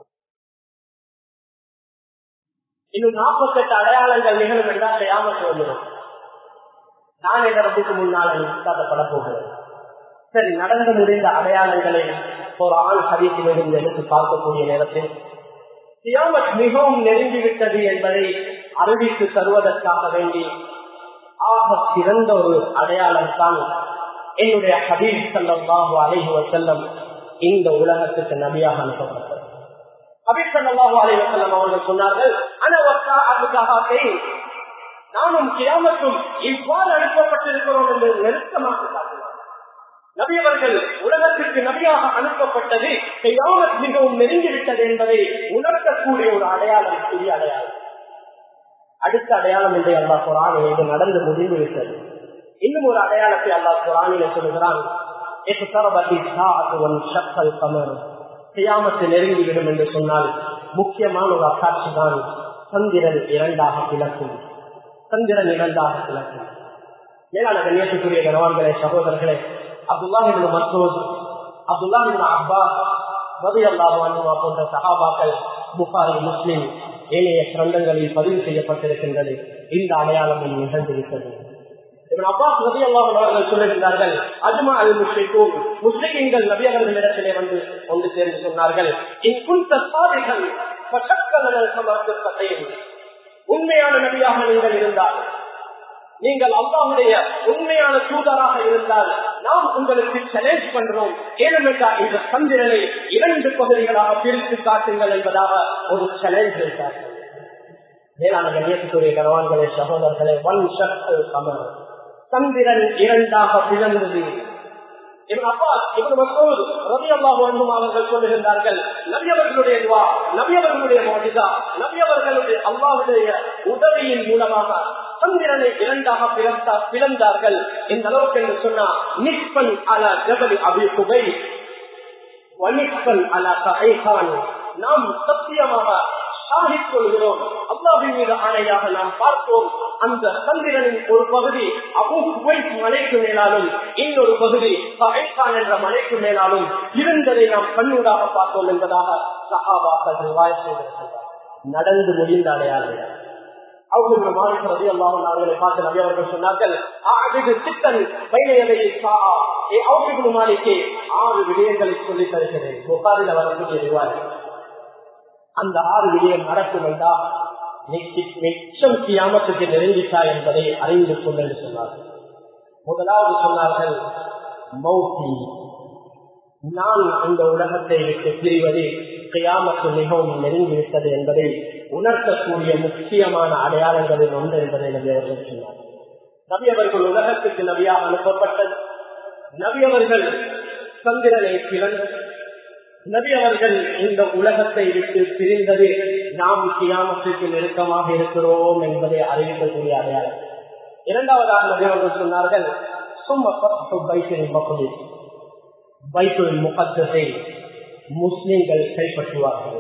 A: இன்னும் நாற்பத்தெட்டு அடையாளங்கள் நிகழும் என்றால் கிராமத்து வந்துடும் நான் என்ற ரப்புக்கு முன்னால் காட்டப்பட போகிறேன் சரி நடந்து முடிந்த அடையாளங்களை ஒரு ஆண் ஹதீசிலிருந்து எடுத்து பார்க்கக்கூடிய நேரத்தில் கியாமத் மிகவும் நெருங்கிவிட்டது என்பதை அறிவித்து தருவதற்காக வேண்டி ஆக சிறந்த ஒரு அடையாளம் தான் என்னுடைய ஹபீப் சல்லாஹூ அலைஹி வசல்லம் இந்த உலகத்துக்கு நபியாக அனுப்பப்பட்டது ஹபீப் சல்லாஹூ அலைஹி வசல்லம் அவர்கள் சொன்னார்கள் அனவக்கா அதுக்காக நானும் கிராமத்தும் இவ்வாறு அனுப்பப்பட்டிருக்கிறோம் என்று நெருக்கமாக காட்டினார் நபியவர்கள் உலகத்திற்கு நபியாக அனுப்பப்பட்டது கையாமத் மிகவும் நெருங்கிவிட்டது என்பதை உணர்த்தக்கூடிய ஒரு அடையாளம் சிறிய அடையாளம் அடுத்த அடையாளம் என்று அல்லா குரான் இது நடந்து முடிந்து விட்டது இன்னும் ஒரு அடையாளத்தை அல்லா குரானில சொல்லுகிறான் கியாமத்து நெருங்கிவிடும் என்று சொன்னால் முக்கியமான ஒரு அக்காட்சி தான் சந்திரன் இரண்டாக பிளக்கும் சந்திரன் இரண்டாக பிளக்கும் மேலான கண்ணியத்துக்குரிய கனவான்களே சகோதரர்களே அப்துல்லாஹிபின் மசூத் அப்துல்லாஹிபின் அப்பா ரவி அல்லாஹ் போன்ற சகாபாக்கள் புகாரி முஸ்லிம் ஏனைய கிரந்தங்களில் பதிவு செய்யப்பட்டிருக்கின்றது இந்த அடையாளம் நிகழ்ந்திருக்கிறது அப்பாஸ் நபி அல்லாஹ் அவர்கள் சொல்லுகின்றார்கள் அஜ்மா அல் முஸ்லிக்கும் முஸ்லிம்கள் நபி அவர்களிடத்திலே வந்து கொண்டு சேர்ந்து சொன்னார்கள் உண்மையான நபியாக நீங்கள் இருந்தால் நீங்கள் அல்லாவுடைய உண்மையான தூதராக இருந்தால் நாம் உங்களுக்கு சேலஞ்ச் பண்றோம் ஏனென்றால் இந்த சந்திரனை இரண்டு பகுதிகளாக பிரித்து காட்டுங்கள் என்பதாக ஒரு சேலஞ்ச் வைத்தார்கள் மேலான கண்ணியத்துக்குரிய கனவான்களே சகோதரர்களே ஒன் சக்து கமர் சந்திரன் இரண்டாக பிளந்தது அவர்கள் சொல்லுகின்றார்கள் நபியவர்களுடைய நபியவர்களுடைய மோடிதா நபியவர்களுடைய அல்லாவுடைய உதவியின் மூலமாக சந்திரனை இரண்டாக பிறந்தா பிளந்தார்கள் இந்த அளவுக்கு என்று சொன்னா நிற்பன் அல ஜபலி அபி குபை வனிப்பன் அல கைகான் நாம் சத்தியமாக சாகிக் கொள்கிறோம் அல்லாவின் மீது ஆணையாக நாம் பார்த்தோம் அந்த சந்திரனின் ஒரு பகுதி அபு குவைத் மலைக்கு மேலாலும் இன்னொரு பகுதி சஹைகான் என்ற மலைக்கு மேலாலும் இருந்ததை நாம் கண்ணூடாக பார்த்தோம் என்பதாக சஹாபாக்கள் வாய் செய்திருக்கிறார் நடந்து முடிந்த அடையாளம் அவர்கள் மாலிக் ரதி அல்லாஹ் அவர்களை பார்த்து நபி அவர்கள் சொன்னார்கள் சித்தன் பைனையதையை அவர்கள் மாலிக்கே ஆறு விடயங்களை சொல்லி தருகிறேன் புகாரில் வரக்கூடிய விவாதம் அந்த ஆறு விடயம் நடக்கும் என்றால் மிச்சம் கியாமத்துக்கு நெருங்கிட்டா என்பதை அறிந்து கொண்டு என்று சொன்னார்கள் முதலாவது சொன்னார்கள் மௌத்தி நான் இந்த உலகத்தை விட்டு பிரிவது கியாமத்து மிகவும் நெருங்கிவிட்டது என்பதை உணர்த்தக்கூடிய முக்கியமான அடையாளங்களில் ஒன்று என்பதை நபி அவர்கள் சொன்னார் நபி அவர்கள் உலகத்துக்கு நபியாக அனுப்பப்பட்டது நபி அவர்கள் சந்திரனை பிறந்த நபி அவர்கள் இந்த உலகத்தை விட்டு பிரிந்தது நாம் கியாமத்துக்கு நெருக்கமாக இருக்கிறோம் என்பதை அறிவிக்கக்கூடிய அடையாளம் இரண்டாவதாக நபி அவர்கள் சொன்னார்கள் சும்மா பைத்தின் மக்கள் பைத்துல் முகத்தை முஸ்லிம்கள் கைப்பற்றுவார்கள்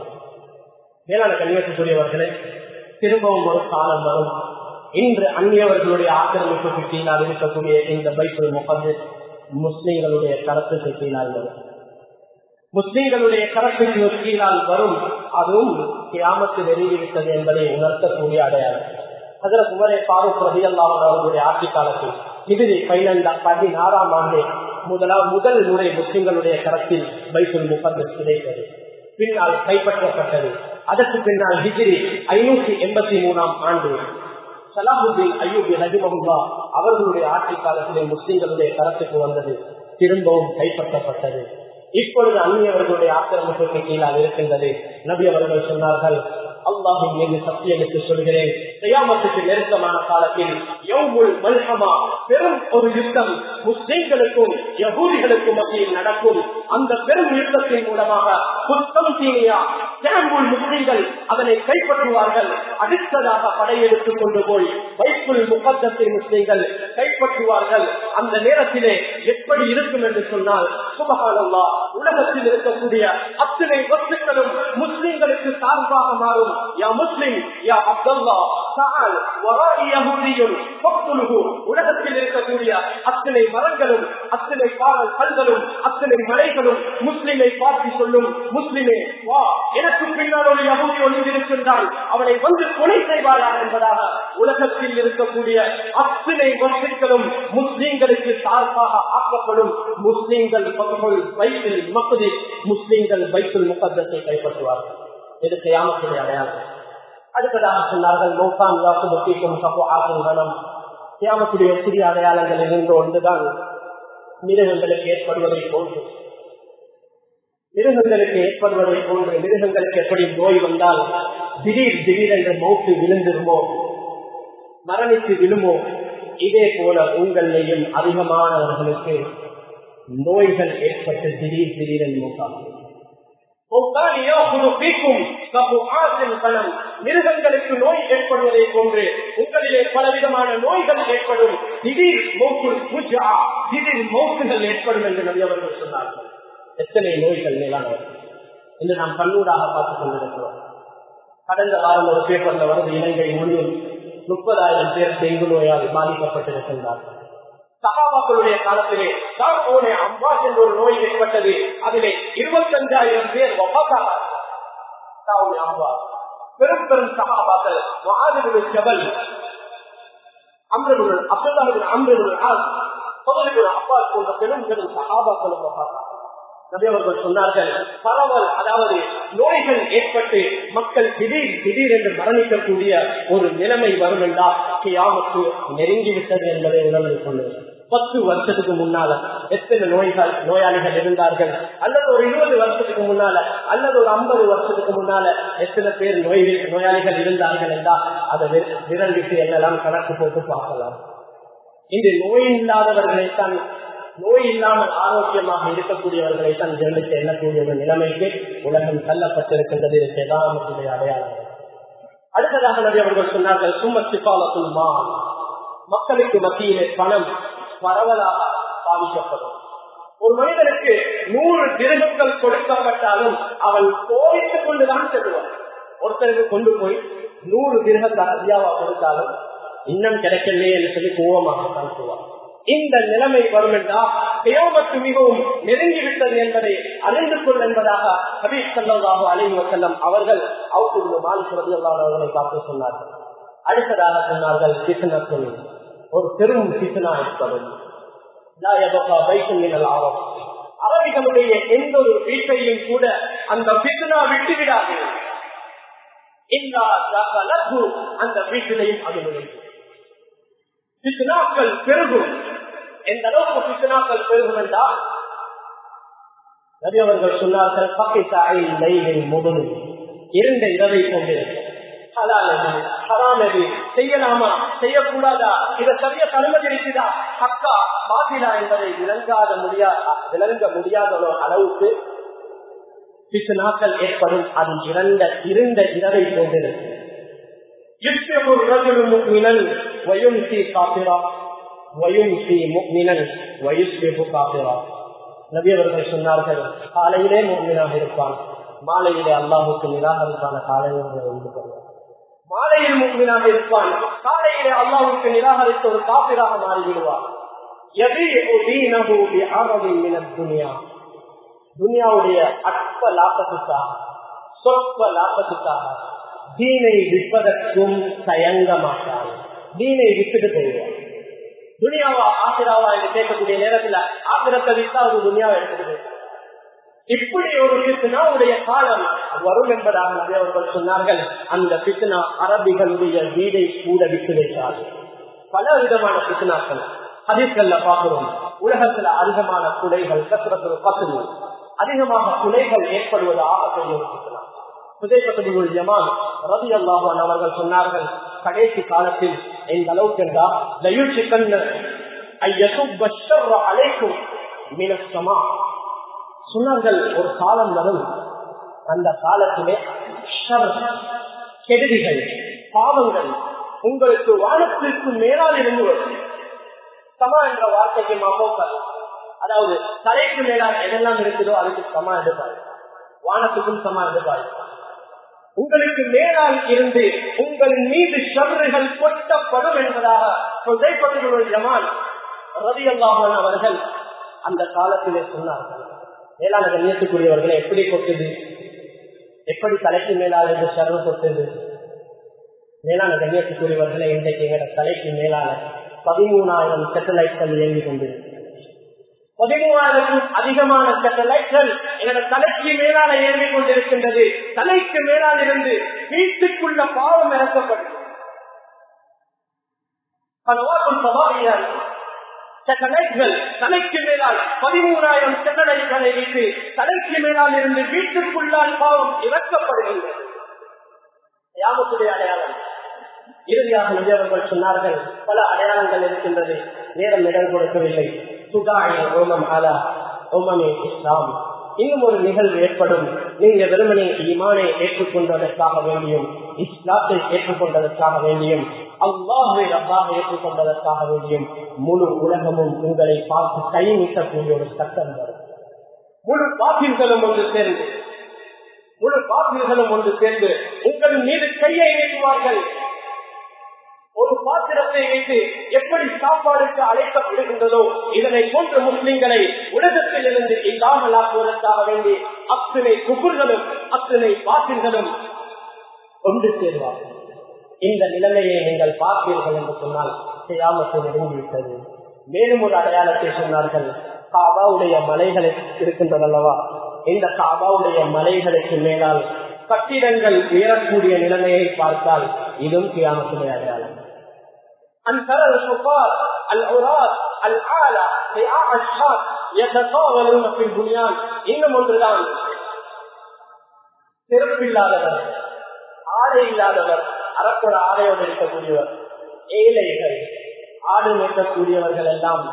A: மேலான கல்வியக்கூடியவர்களே திரும்பவும் ஒரு காலம் வரும் இன்று அந்நியவர்களுடைய ஆக்கிரமிப்புக்கு கீழால் இருக்கக்கூடிய இந்த பைத்துல் முகது முஸ்லிம்களுடைய கருத்துக்கு கீழால் வரும் முஸ்லிம்களுடைய கரத்துக்கு கீழால் வரும் அதுவும் கிராமத்து நெருங்கிவிட்டது என்பதை உணர்த்தக்கூடிய அடையாளம் அதில் குமரே பாரூக் ரவி அவர்களுடைய ஆட்சி காலத்தில் மிகுதி பதினைந்தாம் பதினாறாம் ஆண்டு முதலாவது முதல் முறை முஸ்லிம்களுடைய கரத்தில் பைசுல் முகந்து கிடைத்தது பின்னால் கைப்பற்றப்பட்டது அதற்கு பின்னால் ஹிஜிரி ஐநூத்தி எண்பத்தி மூணாம் ஆண்டு சலாஹுதீன் ஐயூபி ரஜிமகுல்லா அவர்களுடைய ஆட்சி காலத்திலே முஸ்லிம்களுடைய கரத்துக்கு வந்தது திரும்பவும் கைப்பற்றப்பட்டது இப்பொழுது அந்நியவர்களுடைய ஆக்கிரமிப்புக்கு கீழாக இருக்கின்றது நபி அவர்கள் சொன்னார்கள் அல்லாஹின் மீது சத்தியமிட்டு சொல்கிறேன் செய்யாமத்துக்கு நெருக்கமான காலத்தில் யவுமுல் மல்ஹமா பெரும் ஒரு யுத்தம் முஸ்லிம்களுக்கும் யகூதிகளுக்கும் மத்தியில் நடக்கும் அந்த பெரும் யுத்தத்தின் மூலமாக புத்தம் சீனியா கேம்புல் முஸ்லிம்கள் அதனை கைப்பற்றுவார்கள் அடுத்ததாக படையெடுத்துக் கொண்டு போய் வைப்புல் முகத்தத்தை முஸ்லிம்கள் கைப்பற்றுவார்கள் அந்த நேரத்திலே எப்படி இருக்கும் என்று சொன்னால் சுபகானல்லா உலகத்தில் இருக்கக்கூடிய அத்தனை வஸ்துக்களும் முஸ்லிம்களுக்கு சார்பாக மாறும் யா முஸ்லிம் யா அப்துல்லா சால் வராஇ யஹூதியுன் ஃபக்துலுஹு உலகத்தில் இருக்கக்கூடிய அத்தனை மரங்களும் அத்தனை பாடல் கல்களும் அத்தனை மலைகளும் முஸ்லிமை பார்த்து சொல்லும் முஸ்லிமே வா எனக்கு பின்னால் ஒரு யகுதி ஒளிந்திருக்கின்றால் அவனை வந்து கொலை செய்வாரா என்பதாக உலகத்தில் இருக்கக்கூடிய அத்தனை வசதிகளும் முஸ்லிம்களுக்கு சார்பாக ஆக்கப்படும் முஸ்லிம்கள் பகுகள் பைத்தில் மக்கதி முஸ்லிம்கள் பைத்துல் முகத்தத்தை கைப்பற்றுவார்கள் இது கியாமத்துடைய அடையாளம் அடுத்ததாக சொன்னார்கள் மௌசான் யாசுபத்திக்கும் கப்பு ஆகும் கணம் கியாமத்துடைய சிறிய அடையாளங்களில் இருந்து ஒன்றுதான் மிருகங்களுக்கு ஏற்படுவதை போன்று மிருகங்களுக்கு ஏற்படுவதை போன்று மிருகங்களுக்கு எப்படி நோய் வந்தால் திடீர் திடீரென்று மௌத்து விழுந்திருமோ மரணித்து விழுமோ இதே போல உங்களையும் அதிகமானவர்களுக்கு நோய்கள் ஏற்பட்டு திடீர் திடீரென்று மூத்தாகும் மிருகங்களுக்கு நோய் ஏற்படும் ஏற்படுவதை போன்று உங்களிலே பலவிதமான நோய்கள் ஏற்படும் திடீர் மௌக்குள் பூஜா திடீர் மௌக்குகள் ஏற்படும் என்று நபி அவர்கள் சொன்னார்கள் எத்தனை நோய்கள் மேலானவர் என்று நாம் கண்ணூடாக பார்த்துக் கொண்டிருக்கிறோம் கடந்த வாரம் ஒரு பேப்பர்ல வருது இலங்கை முழுவதும் முப்பதாயிரம் பேர் டெங்கு நோயால் பாதிக்கப்பட்டிருக்கின்றார்கள் சகாபாக்களுடைய காலத்திலே சார்போனே அம்பாஸ் என்ற ஒரு நோய் ஏற்பட்டது அதிலே இருபத்தஞ்சாயிரம் பேர் அம்பா பெரும் பெரும் சகாபாக்கள் மகாதிபுல் ஜபல் அம்ரகுல் அப்துல்லாஹின் அம்ரகுல் சோதரிகள் அப்பாஸ் போன்ற பெரும் பெரும் சகாபாக்களும் நபி அவர்கள் சொன்னார்கள் பரவல் அதாவது நோய்கள் ஏற்பட்டு மக்கள் திடீர் திடீர் என்று மரணிக்கக்கூடிய ஒரு நிலைமை வரும் என்றால் கியாமத்து நெருங்கிவிட்டது என்பதை உணர்ந்து கொள்ளுங்கள் பத்து வருஷத்துக்கு முன்னால எத்தனை நோய்கள் நோயாளிகள் இருந்தார்கள் அல்லது ஒரு இருபது வருஷத்துக்கு முன்னால அல்லது ஒரு ஐம்பது வருஷத்துக்கு முன்னால எத்தனை பேர் நோய் நோயாளிகள் இருந்தார்கள் என்றால் அதை விரல் விட்டு என்னெல்லாம் கணக்கு போட்டு பார்க்கலாம் இந்த நோய் இல்லாதவர்களைத்தான் நோய் இல்லாமல் ஆரோக்கியமாக இருக்கக்கூடியவர்களை தான் ஜென்மித்து எண்ணக்கூடிய ஒரு நிலைமைக்கு உலகம் தள்ளப்பட்டிருக்கின்றது பிரதானத்துடைய அடையாளம் அடுத்ததாக நபி அவர்கள் சொன்னார்கள் சும்ம சிப்பாலத்துல்மா மக்களுக்கு மத்தியிலே பணம் பரவலாக பாதிக்கப்படும் ஒரு மனிதனுக்கு நூறு திருகங்கள் கொடுக்கப்பட்டாலும் அவன் கோவித்துக் கொண்டுதான் செல்வான் ஒருத்தருக்கு கொண்டு போய் நூறு திருகத்தை அதிகாவா கொடுத்தாலும் இன்னும் கிடைக்கலையே என்று சொல்லி கோபமாகத்தான் சொல்வான் இந்த நிலைமை வரும் என்றால் தேவமத்து மிகவும் நெருங்கிவிட்டது என்பதை அறிந்து கொள் என்பதாக ஹபீப் சல்லாஹு அலைஹி வசல்லம் அவர்கள் அவுத்து மாலிக் அவர்களை பார்த்து சொன்னார்கள் அடுத்ததாக சொன்னார்கள் கிருஷ்ணத்தில் ஒரு பெரும் கிருஷ்ணா இருப்பது அரபிகளுடைய எந்த ஒரு வீட்டையும் கூட அந்த பிசுனா விட்டு விடாது அந்த வீட்டிலையும் அது நுழையும் பிசுனாக்கள் பெருகும் எந்த அளவுக்கு பிசுனாக்கள் பெருகும் என்றால் நபி அவர்கள் சொன்னார்கள் பக்கத்தாயில் முதல் இரண்டு இரவை கொண்டிருக்கும் செய்யலாமா செய்யக்கூடாதா இதை சரிய அனுமதி இருக்குதா ஹக்கா பாத்திலா என்பதை விளங்காத முடியாத விளங்க முடியாத ஒரு அளவுக்கு பிசுனாக்கள் ஏற்படும் அது இறந்த இருந்த இரவை கொண்டிருக்கும் يشبه الرجل مؤمنا ويمسي كافرا ويمسي مؤمنا ويصبح كافرا நபி அவர்கள் சொன்னார்கள் காலையிலே முக்மீனாக இருப்பான் மாலையிலே அல்லாஹுக்கு நிராகரிப்பான காலையில் இருந்து கொள்வார் மாலையில் முக்மீனாக இருப்பான் காலையிலே அல்லாஹுக்கு நிராகரித்த ஒரு காப்பிராக மாறிவிடுவார் துனியாவுடைய அற்ப லாபத்துக்காக சொற்ப லாபத்துக்காக தீனை விற்பதற்கும் தயங்க மாட்டான் தீனை விட்டுட்டு போயிடுவான் துனியாவா ஆசிராவா என்று கேட்கக்கூடிய நேரத்துல ஆசிரத்தை விட்டா ஒரு துனியாவை எடுத்துட்டு இப்படி ஒரு பித்னாவுடைய காலம் வரும் என்பதாக நிறைய அவர்கள் சொன்னார்கள் அந்த பித்னா அரபிகளுடைய வீடை கூட விட்டு வைத்தார்கள் பல விதமான பித்னாக்கள் ஹதீஸ்கள்ல பார்க்கிறோம் உலகத்துல அதிகமான குலைகள் கத்திரத்துல பசுமை அதிகமாக குலைகள் ஏற்படுவதாக பெரிய ஒரு பித்னா அவர்கள் சொன்னார்கள் கடைசி காலத்தில் எந்த அளவுக்கு என்றால் அழைக்கும் சொன்னார்கள் ஒரு காலம் வரும் அந்த காலத்திலே கெடுதிகள் பாவங்கள் உங்களுக்கு வானத்திற்கு மேலால் இருந்து வரும் சமா என்ற வார்த்தைக்கு மாப்போக்கள் அதாவது தலைக்கு மேலால் எதெல்லாம் இருக்குதோ அதுக்கு சமா எடுப்பார் வானத்துக்கும் சமா எடுப்பார் உங்களுக்கு மேலால் இருந்து உங்கள் மீது ஷர்றுகள் கொட்டப்படும் என்பதாக சொல்லைப்பட்டுள்ள ஜமான் ரவி அல்லாஹன் அவர்கள் அந்த காலத்திலே சொன்னார்கள் மேலான கண்ணியத்துக்குரியவர்களை எப்படி கொட்டுது எப்படி தலைக்கு மேலால் இருந்து ஷர்வு கொட்டுது மேலான கண்ணியத்துக்குரியவர்களை இன்றைக்கு எங்களோட தலைக்கு மேலான பதிமூணாயிரம் சேட்டலைட்கள் இயங்கிக் கொண்டிருக்கு பதிமூவாயிரக்கும் அதிகமான சேட்டலைட்கள் எங்களோட தலைக்கு மேலால ஏறிக் கொண்டிருக்கின்றது தலைக்கு மேலால் இருந்து வீட்டுக்குள்ள பாவம் இறக்கப்படும் சேட்டலைட்கள் தலைக்கு மேலால் பதிமூணாயிரம் சேட்டலைட்களை வைத்து தலைக்கு மேலால் இருந்து வீட்டுக்குள்ளால் பாவம் இறக்கப்படுகின்றது யாமத்துடைய அடையாளம் இறுதியாக நபியவர்கள் சொன்னார்கள் பல அடையாளங்கள் இருக்கின்றது நேரம் இடம் கொடுக்கவில்லை சுதாய ஓமம் அலா ஓமமே இஸ்லாம் இன்னும் ஒரு நிகழ்வு ஏற்படும் நீங்க வெறுமனே ஈமானை ஏற்றுக்கொண்டதற்காக வேண்டியும் இஸ்லாத்தை ஏற்றுக்கொண்டதற்காக வேண்டியும் அல்லாஹை ரப்பாக ஏற்றுக்கொண்டதற்காக வேண்டியும் முழு உலகமும் உங்களை பார்த்து கை நீட்டக்கூடிய ஒரு சட்டம் வரும் முழு பாத்தில்களும் ஒன்று சேர்ந்து முழு பாத்தில்களும் ஒன்று சேர்ந்து உங்கள் மீது கையை நீட்டுவார்கள் ஒரு பாத்திரத்தை வைத்து எப்படி சாப்பாடுக்கு அழைக்கப்படுகின்றதோ இதனை போன்ற முஸ்லிம்களை உலகத்தில் இருந்து இல்லாமல் ஆக்குவதற்காக வேண்டி அத்தனை குபுர்களும் அத்தனை பாத்தில்களும் கொண்டு சேர்வார்கள் இந்த நிலைமையை நீங்கள் பார்ப்பீர்கள் என்று சொன்னால் செய்யாமத்து நெருங்கிவிட்டது மேலும் ஒரு அடையாளத்தை சொன்னார்கள் காபாவுடைய மலைகளை இருக்கின்றதல்லவா இந்த காபாவுடைய மலைகளுக்கு மேலால் கட்டிடங்கள் உயரக்கூடிய நிலைமையை பார்த்தால் இதுவும் கியாமத்துடைய அடையாளம் أن ترى الكفار العراة العالى رعاع الشام يتطاولون في البنيان இன்னும் ஒன்றுதான் சிறப்பில்லாதவர் ஆடை இல்லாதவர் அறக்குற ஆடையோடு இருக்கக்கூடியவர் ஏழைகள் ஆடு நிற்கக்கூடியவர்கள் எல்லாம்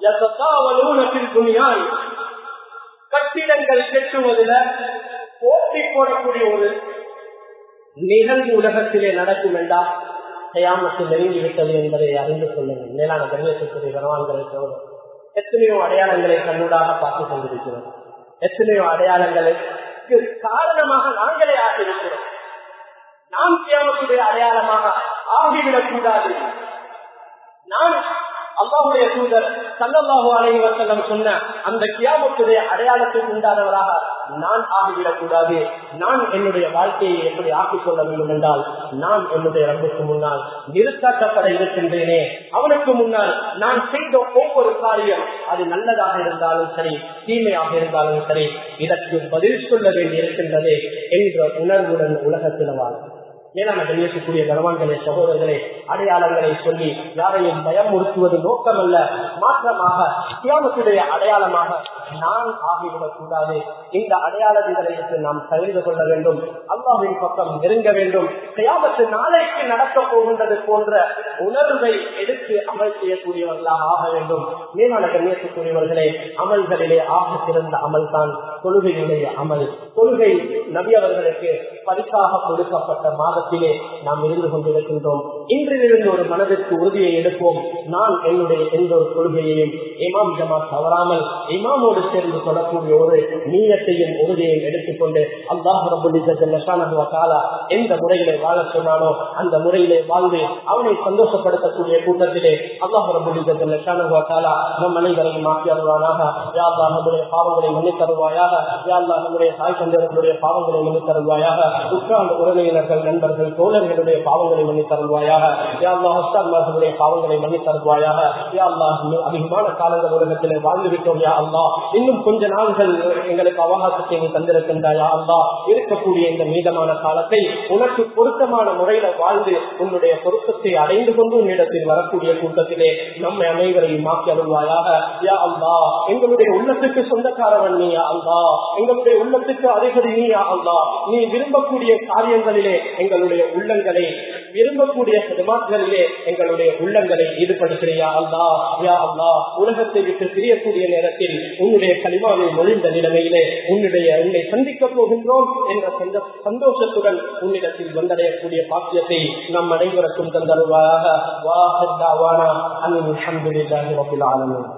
A: துணியான் கட்டிடங்கள் கெட்டுவதில் போட்டி போடக்கூடிய ஒரு நிகழ்வு உலகத்திலே நடக்கும் என்றால் கயாமத்தில் நெருங்கி விட்டது என்பதை அறிந்து கொள்ளுங்கள் மேலான கண்ணியத்துக்குரிய கனவான்களை சோதர் எத்தனையோ அடையாளங்களை கண்ணூடாக பார்த்து கொண்டிருக்கிறோம் எத்தனையோ அடையாளங்களுக்கு காரணமாக நாங்களே ஆகியிருக்கிறோம் நாம் கியாமத்துடைய அடையாளமாக ஆகிவிடக் கூடாது நான் அல்லாவுடைய தூதர் சல்லல்லாஹு அலைஹி வஸல்லம் சொன்ன அந்த கியாமத்துடைய அடையாளத்துக்கு உண்டானவராக நான் ஆகிவிடக் கூடாது நான் என்னுடைய வாழ்க்கையை எப்படி ஆக்கிக் கொள்ள வேண்டும் என்றால் நான் என்னுடைய ரப்புக்கு முன்னால் நிறுத்தாக்கப்பட இருக்கின்றேனே அவனுக்கு முன்னால் நான் செய்த ஒவ்வொரு காரியம் அது நல்லதாக இருந்தாலும் சரி தீமையாக இருந்தாலும் சரி இதற்கு பதில் சொல்ல வேண்டி இருக்கின்றது என்ற உணர்வுடன் உலகத்தில் வாழும் மேலான கண்ணியத்துக்குரிய கனவான்களே சகோதரர்களே அடையாளங்களை சொல்லி யாரையும் பயமுறுத்துவது நோக்கமல்ல மாற்றமாக கியாமத்துடைய அடையாளமாக நான் ஆகிவிடக் கூடாது இந்த அடையாளங்களை நாம் தெரிந்து கொள்ள வேண்டும் அல்லாவின் பக்கம் நெருங்க வேண்டும் கியாமத்து நாளைக்கு நடக்கப் போகின்றது போன்ற உணர்வை எடுத்து அமல் செய்யக்கூடியவர்களாக ஆக வேண்டும் மேலான கண்ணியத்துக்குரியவர்களே அமல்களிலே ஆக சிறந்த அமல் தான் தொழுகையுடைய அமல் தொழுகை நபி அவர்களுக்கு பரிசாக கொடுக்கப்பட்ட மாதத்திலே நாம் இருந்து கொண்டிருக்கின்றோம் இன்றிலிருந்து ஒரு மனதிற்கு உறுதியை எடுப்போம் நான் என்னுடைய எந்த ஒரு கொள்கையையும் இமாம் ஜமா தவறாமல் இமாமோடு சேர்ந்து சொல்லக்கூடிய ஒரு நீயத்தையும் உறுதியையும் எடுத்துக்கொண்டு அல்லாஹ் எந்த முறையிலே வாழ சொன்னானோ அந்த முறையிலே வாழ்ந்து அவனை சந்தோஷப்படுத்தக்கூடிய கூட்டத்திலே அல்லாஹ் ரபுல்லாலா நம் அனைவரையும் மாற்றி அருவானாக யாழ்லா நம்முடைய பாவங்களை மன்னித் தருவாயாக யாழ்லா நம்முடைய தாய் தந்தையர்களுடைய பாவங்களை மன்னித் தருவாயாக உட்கார்ந்த உறவினர்கள் நண்பர்கள் தோழர்களுடைய பாவங்களை மன்னித் தருவாயாக யாழ்லா ஹஸ்தான்மார்களுடைய பாவங்களை மன்னித் தருவாயாக யாழ்லா அதிகமான காலங்கள் உலகத்திலே வாழ்ந்து விட்டோம் யா அல்லா இன்னும் கொஞ்ச நாள்கள் எங்களுக்கு அவகாசத்தை நீ தந்திருக்கின்றாயா அல்லா இருக்கக்கூடிய இந்த மீதமான காலத்தை உனக்கு பொருத்தமான முறையில வாழ்ந்து உன்னுடைய பொருத்தத்தை அடைந்து கொண்டு உன்னிடத்தில் வரக்கூடிய கூட்டத்திலே நம்மை அனைவரையும் மாற்றி அருள்வாயாக யா அல்லா எங்களுடைய உள்ளத்துக்கு சொந்தக்காரவன் நீ யா அல்லா எங்களுடைய உள்ளத்துக்கு அதிபதி நீ யா அல்லா நீ விரும்பக்கூடிய காரியங்களிலே எங்களுடைய உள்ளங்களை விரும்பக்கூடிய சிதமாக்களிலே எங்களுடைய உள்ளங்களை ஈடுபடுத்துறியா அல்லா யா அல்லா உலகத்தை விட்டு பிரியக்கூடிய நேரத்தில் உன்னுடைய கலிமாவை மொழிந்த நிலைமையிலே உன்னுடைய உன்னை சந்திக்க போகின்றோம் என்ற சந்தோஷத்துடன் உன்னிடத்தில் வந்தடையக்கூடிய பாக்கியத்தை நம் அனைவருக்கும் தந்தருவாயாக வாஹ் அன்னின் அல்ஹம்துலில்லாஹி ரப்பில் ஆலமீன்